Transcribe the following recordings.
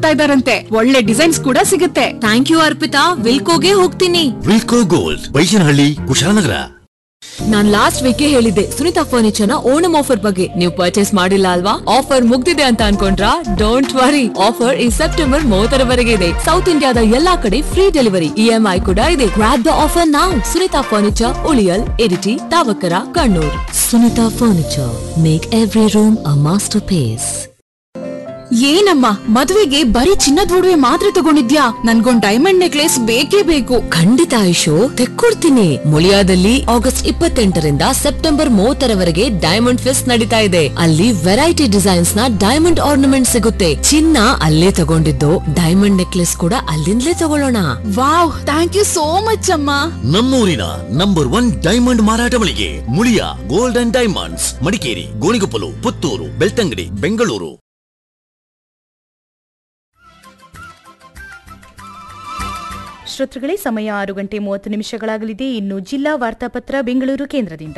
ಮಾಡ್ತಾ ಇದಾರಂತೆ ಒಳ್ಳೆ ಡಿಸೈನ್ಸ್ ಕೂಡ ಸಿಗುತ್ತೆ ಥ್ಯಾಂಕ್ ಯು ಅರ್ಪಿತಾ ವಿಲ್ಕೋಗೆ ಹೋಗ್ತೀನಿ ವಿಲ್ಕೋ ಗೋಲ್ಡ್ ಬೈಶನಹಳ್ಳಿ ಕುಶಾಲನಗರ ನಾನ್ ಲಾಸ್ಟ್ ವೀಕ್ ಹೇಳಿದ್ದೆ ಸುನಿತಾ ಫರ್ನಿಚರ್ ನ ಓಣಂ ಆಫರ್ ಬಗ್ಗೆ ನೀವು ಪರ್ಚೇಸ್ ಮಾಡಿಲ್ಲ ಅಲ್ವಾ ಆಫರ್ ಮುಗ್ದಿದೆ ಅಂತ ಅನ್ಕೊಂಡ್ರಾ ಡೋಂಟ್ ವರಿ ಆಫರ್ ಈ ಸೆಪ್ಟೆಂಬರ್ ಮೂವತ್ತರವರೆಗೆ ಇದೆ ಸೌತ್ ಇಂಡಿಯಾದ ಎಲ್ಲಾ ಕಡೆ ಫ್ರೀ ಡೆಲಿವರಿ ಇಎಂಐ ಕೂಡ ಇದೆ ಗ್ರಾಪ್ ದ ಆಫರ್ ನಾವು Sunitha furniture Uliyil Iritty Thavakkara Kannur Sunitha furniture make every room a masterpiece ಏನಮ್ಮ ಮದ್ವೆಗೆ ಬರೀ ಚಿನ್ನದ ಒಡವೆ ಮಾತ್ರ ತಗೊಂಡಿದ್ಯಾ ನನ್ಗೊಂದ್ ಡೈಮಂಡ್ ನೆಕ್ಲೆಸ್ ಬೇಕೇ ಬೇಕು ಖಂಡಿತ ಆಯುಷು ತೆಕ್ಕೊಡ್ತೀನಿ ಮುಳಿಯಾದಲ್ಲಿ ಆಗಸ್ಟ್ ಇಪ್ಪತ್ತೆಂಟರಿಂದ ಸೆಪ್ಟೆಂಬರ್ ಮೂವತ್ತರವರೆಗೆ ಡೈಮಂಡ್ ಫೆಸ್ಟ್ ನಡೀತಾ ಇದೆ ಅಲ್ಲಿ ವೆರೈಟಿ ಡಿಸೈನ್ಸ್ ನ ಡೈಮಂಡ್ ಆರ್ನಮೆಂಟ್ ಸಿಗುತ್ತೆ ಚಿನ್ನ ಅಲ್ಲೇ ತಗೊಂಡಿದ್ದು ಡೈಮಂಡ್ ನೆಕ್ಲೆಸ್ ಕೂಡ ಅಲ್ಲಿಂದಲೇ ತಗೊಳ್ಳೋಣ wow thank you so much ಅಮ್ಮ ನಮ್ಮೂರಿನ ನಂಬರ್ ಒನ್ ಡೈಮಂಡ್ ಮಾರಾಟ ಮಳಿಗೆ Muliya gold and diamonds Madikeri Gonikoppal Puttur Belthangady Bengaluru ಶ್ರೋತೃಗಳೇ ಸಮಯ ಆರು ಗಂಟೆ ಮೂವತ್ತು ನಿಮಿಷಗಳಾಗಲಿದೆ ಇನ್ನು ಜಿಲ್ಲಾ ವಾರ್ತಾಪತ್ರ ಬೆಂಗಳೂರು ಕೇಂದ್ರದಿಂದ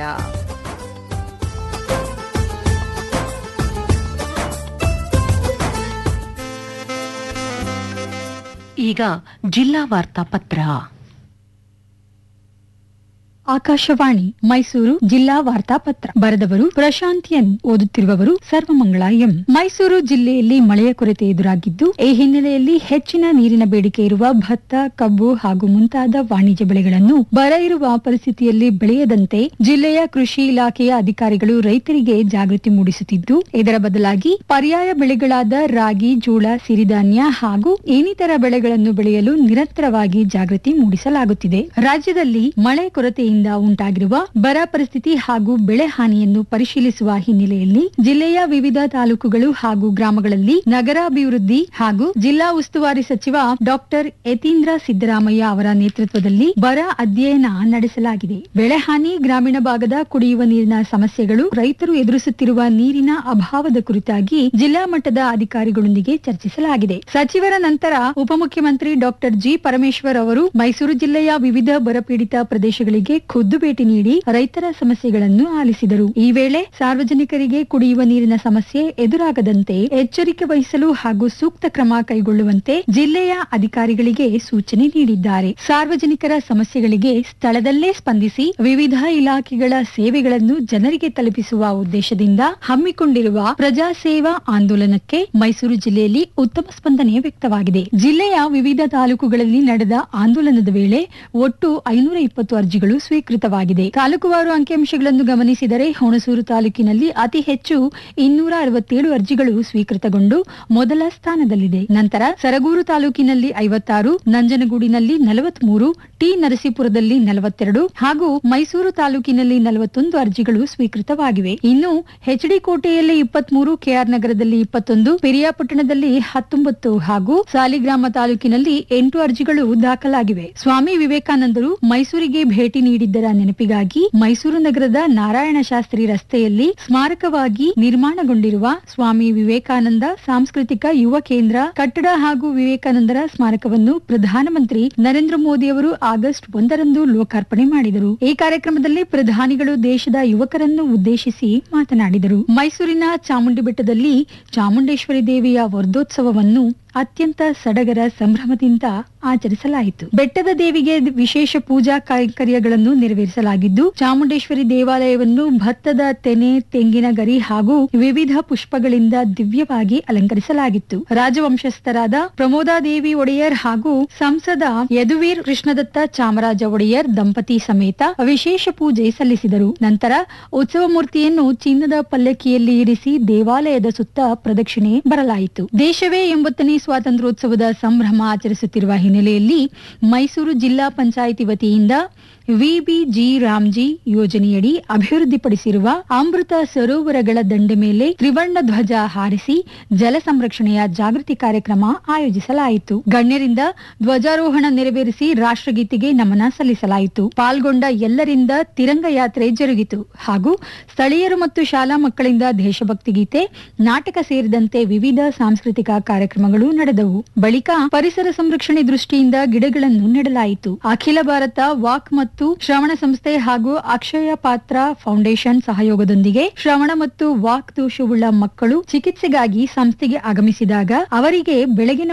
ಈಗ ಜಿಲ್ಲಾ ವಾರ್ತಾಪತ್ರ ಆಕಾಶವಾಣಿ ಮೈಸೂರು ಜಿಲ್ಲಾ ವಾರ್ತಾಪತ್ರ ಬರೆದವರು ಪ್ರಶಾಂತ್ ಎನ್ ಓದುತ್ತಿರುವವರು ಸರ್ವಮಂಗಳ ಎಂ ಮೈಸೂರು ಜಿಲ್ಲೆಯಲ್ಲಿ ಮಳೆಯ ಕೊರತೆ ಎದುರಾಗಿದ್ದು ಈ ಹಿನ್ನೆಲೆಯಲ್ಲಿ ಹೆಚ್ಚಿನ ನೀರಿನ ಬೇಡಿಕೆ ಇರುವ ಭತ್ತ ಕಬ್ಬು ಹಾಗೂ ಮುಂತಾದ ವಾಣಿಜ್ಯ ಬೆಳೆಗಳನ್ನು ಬರ ಇರುವ ಪರಿಸ್ಥಿತಿಯಲ್ಲಿ ಬೆಳೆಯದಂತೆ ಜಿಲ್ಲೆಯ ಕೃಷಿ ಇಲಾಖೆಯ ಅಧಿಕಾರಿಗಳು ರೈತರಿಗೆ ಜಾಗೃತಿ ಮೂಡಿಸುತ್ತಿದ್ದು ಇದರ ಬದಲಾಗಿ ಪರ್ಯಾಯ ಬೆಳೆಗಳಾದ ರಾಗಿ ಜೋಳ ಸಿರಿಧಾನ್ಯ ಹಾಗೂ ಇನ್ನಿತರ ಬೆಳೆಗಳನ್ನು ಬೆಳೆಯಲು ನಿರಂತರವಾಗಿ ಜಾಗೃತಿ ಮೂಡಿಸಲಾಗುತ್ತಿದೆ ರಾಜ್ಯದಲ್ಲಿ ಮಳೆ ಕೊರತೆಯಿಂದ ಉಂಟಾಗಿರುವ ಬರ ಪರಿಸ್ಥಿತಿ ಹಾಗೂ ಬೆಳೆ ಹಾನಿಯನ್ನು ಪರಿಶೀಲಿಸುವ ಹಿನ್ನೆಲೆಯಲ್ಲಿ ಜಿಲ್ಲೆಯ ವಿವಿಧ ತಾಲೂಕುಗಳು ಹಾಗೂ ಗ್ರಾಮಗಳಲ್ಲಿ ನಗರಾಭಿವೃದ್ಧಿ ಹಾಗೂ ಜಿಲ್ಲಾ ಉಸ್ತುವಾರಿ ಸಚಿವ ಡಾಕ್ಟರ್ ಯತೀಂದ್ರ ಸಿದ್ದರಾಮಯ್ಯ ಅವರ ನೇತೃತ್ವದಲ್ಲಿ ಬರ ಅಧ್ಯಯನ ನಡೆಸಲಾಗಿದೆ ಬೆಳೆ ಹಾನಿ ಗ್ರಾಮೀಣ ಭಾಗದ ಕುಡಿಯುವ ನೀರಿನ ಸಮಸ್ಯೆಗಳು ರೈತರು ಎದುರಿಸುತ್ತಿರುವ ನೀರಿನ ಅಭಾವದ ಕುರಿತಾಗಿ ಜಿಲ್ಲಾ ಮಟ್ಟದ ಅಧಿಕಾರಿಗಳೊಂದಿಗೆ ಚರ್ಚಿಸಲಾಗಿದೆ ಸಚಿವರ ನಂತರ ಉಪಮುಖ್ಯಮಂತ್ರಿ ಡಾಕ್ಟರ್ ಜಿ ಪರಮೇಶ್ವರ್ ಅವರು ಮೈಸೂರು ಜಿಲ್ಲೆಯ ವಿವಿಧ ಬರಪೀಡಿತ ಪ್ರದೇಶಗಳಿಗೆ ಖುದ್ದು ಭೇಟಿ ನೀಡಿ ರೈತರ ಸಮಸ್ಯೆಗಳನ್ನು ಆಲಿಸಿದರು ಈ ವೇಳೆ ಸಾರ್ವಜನಿಕರಿಗೆ ಕುಡಿಯುವ ನೀರಿನ ಸಮಸ್ಯೆ ಎದುರಾಗದಂತೆ ಎಚ್ಚರಿಕೆ ವಹಿಸಲು ಹಾಗೂ ಸೂಕ್ತ ಕ್ರಮ ಕೈಗೊಳ್ಳುವಂತೆ ಜಿಲ್ಲೆಯ ಅಧಿಕಾರಿಗಳಿಗೆ ಸೂಚನೆ ನೀಡಿದ್ದಾರೆ ಸಾರ್ವಜನಿಕರ ಸಮಸ್ಯೆಗಳಿಗೆ ಸ್ಥಳದಲ್ಲೇ ಸ್ಪಂದಿಸಿ ವಿವಿಧ ಇಲಾಖೆಗಳ ಸೇವೆಗಳನ್ನು ಜನರಿಗೆ ತಲುಪಿಸುವ ಉದ್ದೇಶದಿಂದ ಹಮ್ಮಿಕೊಂಡಿರುವ ಪ್ರಜಾ ಸೇವಾ ಆಂದೋಲನಕ್ಕೆ ಮೈಸೂರು ಜಿಲ್ಲೆಯಲ್ಲಿ ಉತ್ತಮ ಸ್ಪಂದನೆ ವ್ಯಕ್ತವಾಗಿದೆ ಜಿಲ್ಲೆಯ ವಿವಿಧ ತಾಲೂಕುಗಳಲ್ಲಿ ನಡೆದ ಆಂದೋಲನದ ವೇಳೆ ಒಟ್ಟು ಐನೂರ ಇಪ್ಪತ್ತು ಅರ್ಜಿಗಳು ಸ್ವೀಕೃತವಾಗಿದೆ ತಾಲೂಕುವಾರು ಅಂಕಿಅಂಶಗಳನ್ನು ಗಮನಿಸಿದರೆ ಹುಣಸೂರು ತಾಲೂಕಿನಲ್ಲಿ ಅತಿ ಹೆಚ್ಚು ಇನ್ನೂರ ಅರವತ್ತೇಳು ಅರ್ಜಿಗಳು ಸ್ವೀಕೃತಗೊಂಡು ಮೊದಲ ಸ್ಥಾನದಲ್ಲಿದೆ ನಂತರ ಸರಗೂರು ತಾಲೂಕಿನಲ್ಲಿ ಐವತ್ತಾರು ನಂಜನಗೂಡಿನಲ್ಲಿ ನಲವತ್ಮೂರು ಟಿ ನರಸೀಪುರದಲ್ಲಿ ನಲವತ್ತೆರಡು ಹಾಗೂ ಮೈಸೂರು ತಾಲೂಕಿನಲ್ಲಿ ನಲವತ್ತೊಂದು ಅರ್ಜಿಗಳು ಸ್ವೀಕೃತವಾಗಿವೆ ಇನ್ನು ಎಚ್ಡಿ ಕೋಟೆಯಲ್ಲಿ ಇಪ್ಪತ್ಮೂರು ಕೆಆರ್ ನಗರದಲ್ಲಿ ಇಪ್ಪತ್ತೊಂದು ಪಿರಿಯಾಪಟ್ಟಣದಲ್ಲಿ ಹತ್ತೊಂಬತ್ತು ಹಾಗೂ ಸಾಲಿಗ್ರಾಮ ತಾಲೂಕಿನಲ್ಲಿ ಎಂಟು ಅರ್ಜಿಗಳು ದಾಖಲಾಗಿವೆ ಸ್ವಾಮಿ ವಿವೇಕಾನಂದರು ಮೈಸೂರಿಗೆ ಭೇಟಿ ನೀಡಿದ್ದರ ನೆನಪಿಗಾಗಿ ಮೈಸೂರು ನಗರದ ನಾರಾಯಣ ಶಾಸ್ತ್ರಿ ರಸ್ತೆಯಲ್ಲಿ ಸ್ಮಾರಕವಾಗಿ ನಿರ್ಮಾಣಗೊಂಡಿರುವ ಸ್ವಾಮಿ ವಿವೇಕಾನಂದ ಸಾಂಸ್ಕೃತಿಕ ಯುವ ಕೇಂದ್ರ ಕಟ್ಟಡ ಹಾಗೂ ವಿವೇಕಾನಂದರ ಸ್ಮಾರಕವನ್ನು ಪ್ರಧಾನಮಂತ್ರಿ ನರೇಂದ್ರ ಮೋದಿ ಅವರು ಆಗಸ್ಟ್ ಒಂದರಂದು ಲೋಕಾರ್ಪಣೆ ಮಾಡಿದರು ಈ ಕಾರ್ಯಕ್ರಮದಲ್ಲಿ ಪ್ರಧಾನಿಗಳು ದೇಶದ ಯುವಕರನ್ನು ಉದ್ದೇಶಿಸಿ ಮಾತನಾಡಿದರು ಮೈಸೂರಿನ ಚಾಮುಂಡಿ ಬೆಟ್ಟದಲ್ಲಿ ಚಾಮುಂಡೇಶ್ವರಿ ದೇವಿಯ ವರ್ಧೋತ್ಸವವನ್ನು ಅತ್ಯಂತ ಸಡಗರ ಸಂಭ್ರಮದಿಂದ ಆಚರಿಸಲಾಯಿತು ಬೆಟ್ಟದ ದೇವಿಗೆ ವಿಶೇಷ ಪೂಜಾ ಕೈಂಕರ್ಯಗಳನ್ನು ನೆರವೇರಿಸಲಾಗಿದ್ದು ಚಾಮುಂಡೇಶ್ವರಿ ದೇವಾಲಯವನ್ನು ಭತ್ತದ ತೆನೆ ತೆಂಗಿನ ಗರಿ ಹಾಗೂ ವಿವಿಧ ಪುಷ್ಪಗಳಿಂದ ದಿವ್ಯವಾಗಿ ಅಲಂಕರಿಸಲಾಗಿತ್ತು ರಾಜವಂಶಸ್ಥರಾದ ಪ್ರಮೋದಾದೇವಿ ಒಡೆಯರ್ ಹಾಗೂ ಸಂಸದ ಯದುವೀರ್ ಕೃಷ್ಣದತ್ತ ಚಾಮರಾಜ ಒಡೆಯರ್ ದಂಪತಿ ಸಮೇತ ವಿಶೇಷ ಪೂಜೆ ಸಲ್ಲಿಸಿದರು ನಂತರ ಉತ್ಸವ ಮೂರ್ತಿಯನ್ನು ಚಿನ್ನದ ಪಲ್ಲಕ್ಕಿಯಲ್ಲಿ ಇರಿಸಿ ದೇವಾಲಯದ ಸುತ್ತ ಪ್ರದಕ್ಷಿಣೆ ಬರಲಾಯಿತು ದೇಶವೇ ಎಂಬತ್ತನೇ ಸ್ವಾತಂತ್ರ್ಯೋತ್ಸವದ ಸಂಭ್ರಮ ಆಚರಿಸುತ್ತಿರುವ ಹಿನ್ನೆಲೆಯಲ್ಲಿ ಮೈಸೂರು ಜಿಲ್ಲಾ ಪಂಚಾಯಿತಿ ವತಿಯಿಂದ ವಿಬಿಜಿ ರಾಮ್ಜಿ ಯೋಜನೆಯಡಿ ಅಭಿವೃದ್ಧಿಪಡಿಸಿರುವ ಅಮೃತ ಸರೋವರಗಳ ದಂಡೆ ಮೇಲೆ ತ್ರಿವರ್ಣ ಧ್ವಜ ಹಾರಿಸಿ ಜಲ ಸಂರಕ್ಷಣೆಯ ಜಾಗೃತಿ ಕಾರ್ಯಕ್ರಮ ಆಯೋಜಿಸಲಾಯಿತು ಗಣ್ಯರಿಂದ ಧ್ವಜಾರೋಹಣ ನೆರವೇರಿಸಿ ರಾಷ್ಟ್ರಗೀತೆಗೆ ನಮನ ಸಲ್ಲಿಸಲಾಯಿತು ಪಾಲ್ಗೊಂಡ ಎಲ್ಲರಿಂದ ತಿರಂಗ ಯಾತ್ರೆ ಜರುಗಿತು ಹಾಗೂ ಸ್ಥಳೀಯರು ಮತ್ತು ಶಾಲಾ ಮಕ್ಕಳಿಂದ ದೇಶಭಕ್ತಿ ಗೀತೆ ನಾಟಕ ಸೇರಿದಂತೆ ವಿವಿಧ ಸಾಂಸ್ಕೃತಿಕ ಕಾರ್ಯಕ್ರಮಗಳು ನಡೆದವು ಬಳಿಕ ಪರಿಸರ ಸಂರಕ್ಷಣೆ ದೃಷ್ಟಿಯಿಂದ ಗಿಡಗಳನ್ನು ನೆಡಲಾಯಿತು ಅಖಿಲ ಭಾರತ ವಾಕ್ ಮತ್ತು ಶ್ರವಣ ಸಂಸ್ಥೆ ಹಾಗೂ ಅಕ್ಷಯ ಪಾತ್ರ ಫೌಂಡೇಶನ್ ಸಹಯೋಗದೊಂದಿಗೆ ಶ್ರವಣ ಮತ್ತು ವಾಕ್ ದೋಷವುಳ್ಳ ಮಕ್ಕಳು ಚಿಕಿತ್ಸೆಗಾಗಿ ಸಂಸ್ಥೆಗೆ ಆಗಮಿಸಿದಾಗ ಅವರಿಗೆ ಬೆಳಗಿನ